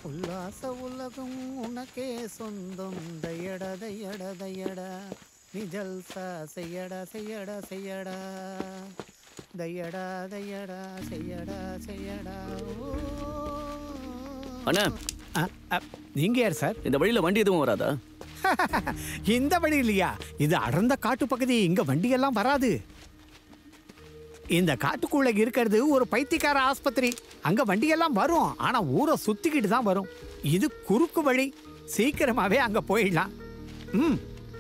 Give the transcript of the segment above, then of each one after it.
உல்லாச உலகம் உனக்கே சொந்தம் தையட தையட தையடா நீ ஜல்சா செய்யடா செய்யடா செய்யடா தையடா தையடா செய்யடா செய்யடா ஓ. அண்ணா அ, அ, நீங்க யார் சார் இந்த வழியில வண்டி எதுவும் வராதா இந்த வழி இல்லையா இது அடர்ந்த காட்டு பகுதி இங்க வண்டியெல்லாம் வராது இந்த காட்டுக்குள்ள இருக்கிறது ஒரு பைத்தியக்கார ஆஸ்பத்திரி அங்க வண்டியெல்லாம் வரும் ஆனா ஊரை சுத்திக்கிட்டு தான் வரும் இது குறுக்கு வழி சீக்கிரமாவே அங்க போயிடலாம் ம்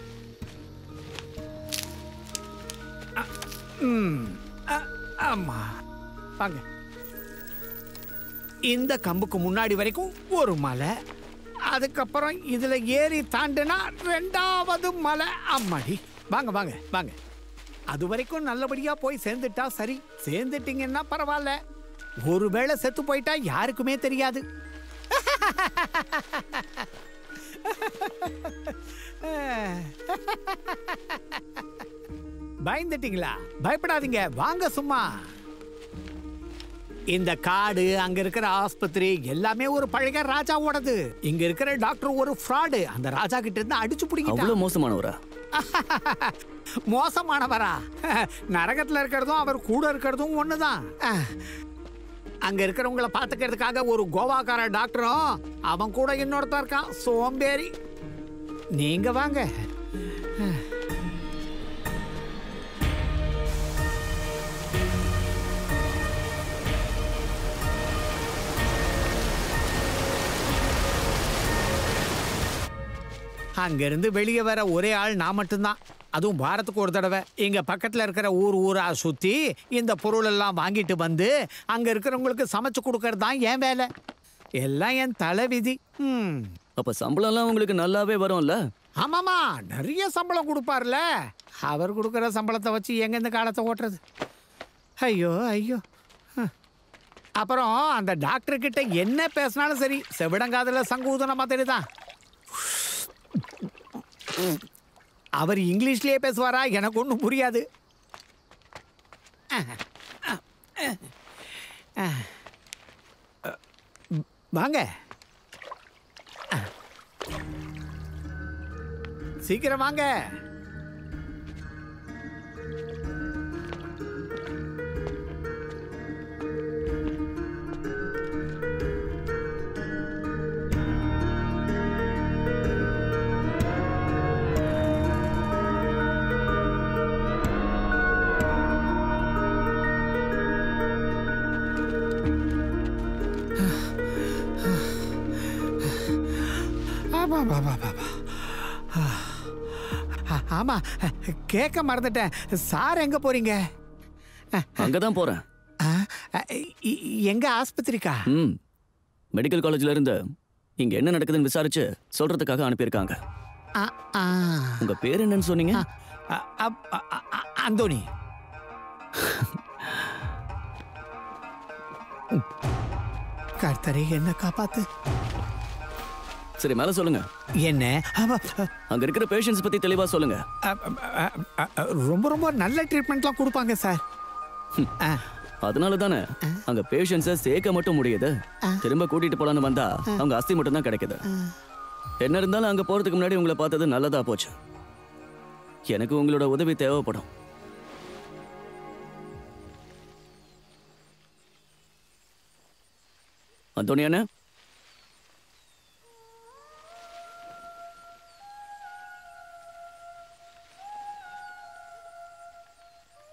அ, ம் அ, ஆமா வாங்க இந்த கம்புக்கு முன்னாடி வரைக்கும் ஒரு மலை அதுக்கப்புறம் இதுல ஏறி தாண்டுனா ரெண்டாவது மலை அம்மாடி வாங்க வாங்க வாங்க அது வரைக்கும் நல்லபடியா போய் சேர்ந்துட்டா சரி சேர்ந்துட்டீங்கன்னா பரவாயில்ல ஒருவேளை செத்து போயிட்டா யாருக்குமே தெரியாது பயந்துட்டீங்களா பயப்படாதீங்க வாங்க சும்மா இந்த காடு அங்க இருக்கிற ஆஸ்பத்திரி எல்லாமே ஒரு பழைய ராஜாவோடது இங்க இருக்கிற டாக்டர் ஒரு ஃப்ராடு அந்த ராஜா கிட்ட இருந்து அடிச்சு பிடிக்கிட்டான் அவ்வளவு மோசமானவரா மோசமானவரா நரகத்துல இருக்கிறதும் அவர் கூட இருக்கிறதும் ஒண்ணுதான் அங்க இருக்கிறவங்கள பாத்துக்கிறதுக்காக ஒரு கோவாக்கார டாக்டரும் அவன் கூட இன்னொருத்தன் இருக்கான் சோம்பேறி நீங்க வாங்க அங்கிருந்து வெளியே வர ஒரே ஆள் நான் மட்டும்தான் அதுவும் வாரத்துக்கு ஒரு தடவை இங்க பக்கத்துல இருக்கிற ஊர் ஊரா சுத்தி இந்த பொருள் எல்லாம் வாங்கிட்டு வந்து அங்க இருக்கிறவங்களுக்கு சமைச்சு கொடுக்கறது தான் என் வேலை எல்லாம் என் தலைவிதி ம் அப்ப சம்பளம் எல்லாம் உங்களுக்கு நல்லாவே வரும்ல ஆமாமா நிறைய சம்பளம் கொடுப்பார்ல அவர் கொடுக்குற சம்பளத்தை வச்சு எங்க இந்த காலத்தை ஓட்டுறது ஐயோ ஐயோ ஹம். அப்புறம் அந்த டாக்டர் கிட்ட என்ன பேசினாலும் சரி செவிடங்காதுல சங்கூதன மாதிரி தான் அவர் இங்கிலீஷ்லயே பேசுவாரா எனக்கு ஒன்றும் புரியாது வாங்க சீக்கிரம் வாங்க ஆமா ஆமா ஆமா ஆமா ஆ- ஆமா கேட்க மறந்துட்டேன் சார் எங்க போறீங்க அங்கதான் போறேன் ஆ, இ- எங்க ஆஸ்பத்திரிக்கா ம் மெடிக்கல் காலேஜ்ல இருந்து இங்க என்ன நடக்குதுன்னு விசாரிச்சு சொல்றதுக்காக அனுப்பியிருக்காங்க ஆ, ஆ. உங்க பேர் என்னன்னு சொன்னீங்க அ, அ, அ, அ, அந்தோணி கர்த்தரை என்ன காப்பாத்து சரி மேல சொல்லுங்க என்ன அவ, அங்க இருக்கிற பேஷண்ட்ஸ் பத்தி தெளிவா சொல்லுங்க அ, அ, அ, அ, ரொம்ப ரொம்ப நல்ல ட்ரீட்மெண்ட்லாம் கொடுப்பாங்க சார் ஆ, அதனால தானே அங்க பேஷண்ட்ஸை சேர்க்க மட்டும் முடியுது திரும்ப கூட்டிட்டு போலான்னு வந்தா அவங்க அஸ்தி மட்டும் தான் கிடைக்குது என்ன இருந்தாலும் அங்க போறதுக்கு முன்னாடி உங்களை பார்த்தது நல்லதா போச்சு எனக்கு உங்களோட உதவி தேவைப்படும் அந்தோனி அண்ணா